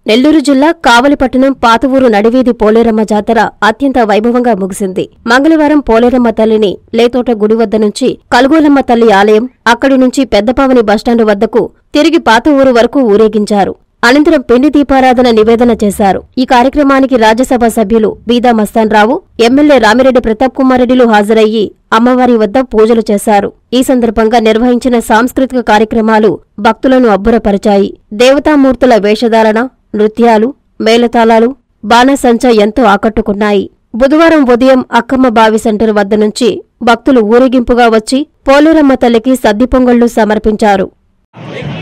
నెల్లూరు జిల్లా కావలిపట్టణం పాతవూరు నడివీధి పోలేరమ్మ జాతర అత్యంత వైభవంగా ముగిసింది మంగళవారం పోలేరమ్మ తల్లిని లేతోట గుడి వద్ద నుంచి కలుగోలమ్మ తల్లి ఆలయం అక్కడి నుంచి పెద్దపావని బస్టాండు వద్దకు తిరిగి పాతవూరు వరకు ఊరేగించారు అనంతరం పిండి దీపారాధన నివేదన చేశారు ఈ కార్యక్రమానికి రాజ్యసభ సభ్యులు బీదా మస్తాన్ రావు ఎమ్మెల్యే రామిరెడ్డి ప్రతాప్ కుమార్ రెడ్డిలు హాజరయ్యి అమ్మవారి వద్ద పూజలు చేశారు ఈ సందర్భంగా నిర్వహించిన సాంస్కృతిక కార్యక్రమాలు భక్తులను అబ్బురపరిచాయి దేవతామూర్తుల వేషధారణ నృత్యాలు మేళతాళాలు బాణసంచ ఎంతో ఆకట్టుకున్నాయి బుధవారం ఉదయం అక్కమ్మ బావి సెంటర్ వద్ద నుంచి భక్తులు ఊరేగింపుగా వచ్చి పోలేరమ్మ తల్లికి సద్ది పొంగళ్లు సమర్పించారు एक